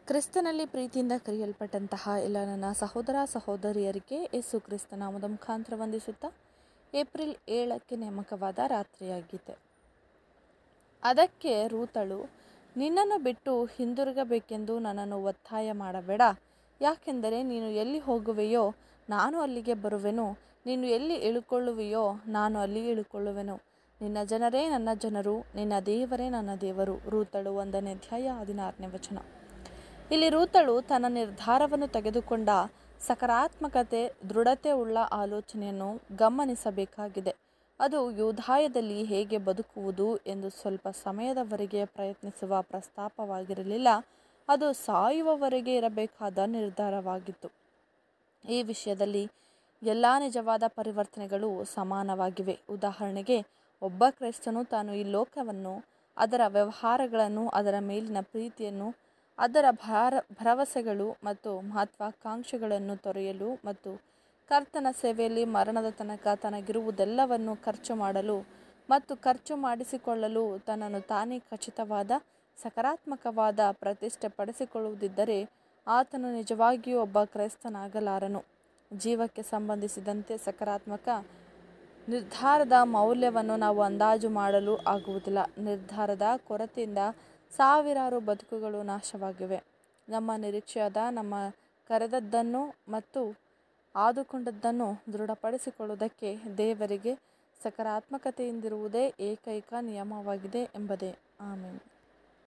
ಕ್ರಿಸ್ತನಲ್ಲಿ ಪ್ರೀತಿಯಿಂದ ಕರೆಯಲ್ಪಟ್ಟಂತಹ ಎಲ್ಲ ನನ್ನ ಸಹೋದರ ಸಹೋದರಿಯರಿಗೆ ಯೇಸು ಕ್ರಿಸ್ತ ನಾಮದ ಮುಖಾಂತರ ವಂದಿಸುತ್ತಾ ಏಪ್ರಿಲ್ ಏಳಕ್ಕೆ ನೇಮಕವಾದ ರಾತ್ರಿಯಾಗಿದೆ ಅದಕ್ಕೆ ರೂತಳು ನಿನ್ನನ್ನು ಬಿಟ್ಟು ಹಿಂದಿರುಗಬೇಕೆಂದು ನನ್ನನ್ನು ಒತ್ತಾಯ ಮಾಡಬೇಡ ಯಾಕೆಂದರೆ ನೀನು ಎಲ್ಲಿ ಹೋಗುವೆಯೋ ನಾನು ಅಲ್ಲಿಗೆ ಬರುವೆನು ನೀನು ಎಲ್ಲಿ ಇಳುಕೊಳ್ಳುವೆಯೋ ನಾನು ಅಲ್ಲಿ ಇಳುಕೊಳ್ಳುವೆನು ನಿನ್ನ ಜನರೇ ನನ್ನ ಜನರು ನಿನ್ನ ದೇವರೇ ನನ್ನ ದೇವರು ರೂತಳು ಒಂದನೇ ಅಧ್ಯಾಯ ಹದಿನಾರನೇ ವಚನ ಇಲ್ಲಿ ರೂತಳು ತನ್ನ ನಿರ್ಧಾರವನ್ನು ತೆಗೆದುಕೊಂಡ ಸಕಾರಾತ್ಮಕತೆ ದೃಢತೆ ಉಳ್ಳ ಆಲೋಚನೆಯನ್ನು ಗಮನಿಸಬೇಕಾಗಿದೆ ಅದು ಯೂಧಾಯದಲ್ಲಿ ಹೇಗೆ ಬದುಕುವುದು ಎಂದು ಸ್ವಲ್ಪ ಸಮಯದವರೆಗೆ ಪ್ರಯತ್ನಿಸುವ ಪ್ರಸ್ತಾಪವಾಗಿರಲಿಲ್ಲ ಅದು ಸಾಯುವವರೆಗೆ ಇರಬೇಕಾದ ನಿರ್ಧಾರವಾಗಿತ್ತು ಈ ವಿಷಯದಲ್ಲಿ ಎಲ್ಲ ನಿಜವಾದ ಪರಿವರ್ತನೆಗಳು ಸಮಾನವಾಗಿವೆ ಉದಾಹರಣೆಗೆ ಒಬ್ಬ ಕ್ರೈಸ್ತನು ತಾನು ಈ ಲೋಕವನ್ನು ಅದರ ವ್ಯವಹಾರಗಳನ್ನು ಅದರ ಮೇಲಿನ ಪ್ರೀತಿಯನ್ನು ಅದರ ಭಾರ ಭರವಸೆಗಳು ಮತ್ತು ಮಹತ್ವಾಕಾಂಕ್ಷೆಗಳನ್ನು ತೊರೆಯಲು ಮತ್ತು ಕರ್ತನ ಸೇವೆಯಲ್ಲಿ ಮರಣದ ತನಕ ತನಗಿರುವುದೆಲ್ಲವನ್ನು ಖರ್ಚು ಮಾಡಲು ಮತ್ತು ಖರ್ಚು ಮಾಡಿಸಿಕೊಳ್ಳಲು ತನ್ನನ್ನು ತಾನೇ ಖಚಿತವಾದ ಸಕಾರಾತ್ಮಕವಾದ ಪ್ರತಿಷ್ಠೆ ಪಡಿಸಿಕೊಳ್ಳುವುದಿದ್ದರೆ ಆತನು ನಿಜವಾಗಿಯೂ ಒಬ್ಬ ಕ್ರೈಸ್ತನಾಗಲಾರನು ಜೀವಕ್ಕೆ ಸಂಬಂಧಿಸಿದಂತೆ ಸಕಾರಾತ್ಮಕ ನಿರ್ಧಾರದ ಮೌಲ್ಯವನ್ನು ನಾವು ಅಂದಾಜು ಮಾಡಲು ಆಗುವುದಿಲ್ಲ ನಿರ್ಧಾರದ ಕೊರತೆಯಿಂದ ಸಾವಿರಾರು ಬದುಕುಗಳು ನಾಶವಾಗಿವೆ ನಮ್ಮ ನಿರೀಕ್ಷೆಯಾದ ನಮ್ಮ ಕರೆದದ್ದನ್ನು ಮತ್ತು ಆದುಕೊಂಡದ್ದನ್ನು ದೃಢಪಡಿಸಿಕೊಳ್ಳುವುದಕ್ಕೆ ದೇವರಿಗೆ ಸಕಾರಾತ್ಮಕತೆಯಿಂದಿರುವುದೇ ಏಕೈಕ ನಿಯಮವಾಗಿದೆ ಎಂಬುದೇ ಆಮೇಲೆ